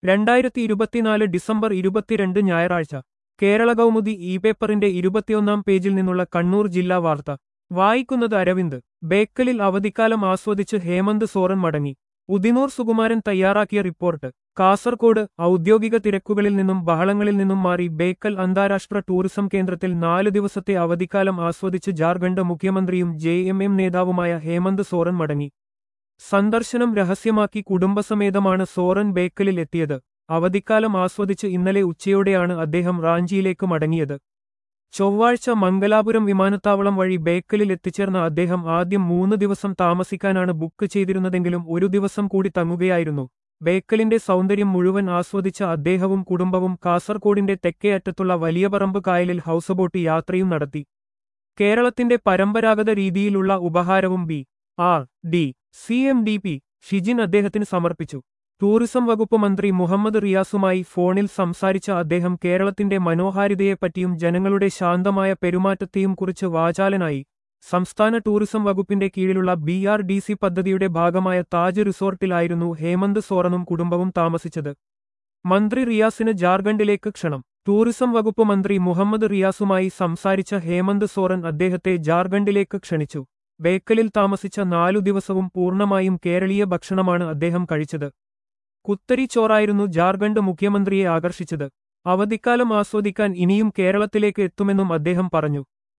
രണ്ടായിരത്തി ഇരുപത്തിനാല് ഡിസംബർ ഇരുപത്തിരണ്ട് ഞായറാഴ്ച കേരള കൗമുദി ഇ പേപ്പറിന്റെ ഇരുപത്തിയൊന്നാം പേജിൽ നിന്നുള്ള കണ്ണൂർ ജില്ലാ വാർത്ത വായിക്കുന്നത് അരവിന്ദ് ബേക്കലിൽ അവധിക്കാലം ആസ്വദിച്ച് ഹേമന്ത് സോറൻ മടങ്ങി ഉദിനൂർ സുകുമാരൻ തയ്യാറാക്കിയ റിപ്പോർട്ട് കാസർകോട് ഔദ്യോഗിക തിരക്കുകളിൽ നിന്നും ബഹളങ്ങളിൽ നിന്നും മാറി ബേക്കൽ അന്താരാഷ്ട്ര ടൂറിസം കേന്ദ്രത്തിൽ നാല് ദിവസത്തെ അവധിക്കാലം ആസ്വദിച്ച് ജാർഖണ്ഡ് മുഖ്യമന്ത്രിയും ജെ എം എം നേതാവുമായ ഹേമന്ത് സോറൻ മടങ്ങി സന്ദർശനം രഹസ്യമാക്കി കുടുംബസമേതമാണ് സോറൻ ബേക്കലിൽ എത്തിയത് അവധിക്കാലം ആസ്വദിച്ച് ഇന്നലെ ഉച്ചയോടെയാണ് അദ്ദേഹം റാഞ്ചിയിലേക്ക് മടങ്ങിയത് ചൊവ്വാഴ്ച മംഗലാപുരം വിമാനത്താവളം വഴി ബേക്കലിൽ എത്തിച്ചേർന്ന അദ്ദേഹം ആദ്യം മൂന്ന് ദിവസം താമസിക്കാനാണ് ബുക്ക് ചെയ്തിരുന്നതെങ്കിലും ഒരു ദിവസം കൂടി തങ്ങുകയായിരുന്നു ബേക്കലിന്റെ സൗന്ദര്യം മുഴുവൻ ആസ്വദിച്ച അദ്ദേഹവും കുടുംബവും കാസർകോടിന്റെ തെക്കേ അറ്റത്തുള്ള വലിയപറമ്പ് കായലിൽ ഹൗസബോട്ട് യാത്രയും നടത്തി കേരളത്തിന്റെ പരമ്പരാഗത രീതിയിലുള്ള ഉപഹാരവും B R D C M D P Shijin അദ്ദേഹത്തിന് സമർപ്പിച്ചു ടൂറിസം വകുപ്പ് മന്ത്രി മുഹമ്മദ് റിയാസുമായി ഫോണിൽ സംസാരിച്ച അദ്ദേഹം കേരളത്തിന്റെ മനോഹാരിതയെപ്പറ്റിയും ജനങ്ങളുടെ ശാന്തമായ പെരുമാറ്റത്തെയും കുറിച്ച് വാചാലനായി സംസ്ഥാന ടൂറിസം വകുപ്പിന്റെ കീഴിലുള്ള ബി ആർ ഡി സി പദ്ധതിയുടെ ഭാഗമായ താജ് റിസോർട്ടിലായിരുന്നു ഹേമന്ത് സോറനും കുടുംബവും താമസിച്ചത് മന്ത്രി റിയാസിന് ജാർഖണ്ഡിലേക്ക് ക്ഷണം ടൂറിസം വകുപ്പ് മന്ത്രി മുഹമ്മദ് റിയാസുമായി സംസാരിച്ച ഹേമന്ത് സോറൻ അദ്ദേഹത്തെ ജാർഖണ്ഡിലേക്ക് ക്ഷണിച്ചു ബേക്കലിൽ താമസിച്ച നാലു ദിവസവും പൂർണ്ണമായും കേരളീയ ഭക്ഷണമാണ് അദ്ദേഹം കഴിച്ചത് കുത്തരി ചോറായിരുന്നു ജാർഖണ്ഡ് മുഖ്യമന്ത്രിയെ ആകർഷിച്ചത് അവധിക്കാലം ആസ്വദിക്കാൻ ഇനിയും കേരളത്തിലേക്ക് എത്തുമെന്നും അദ്ദേഹം പറഞ്ഞു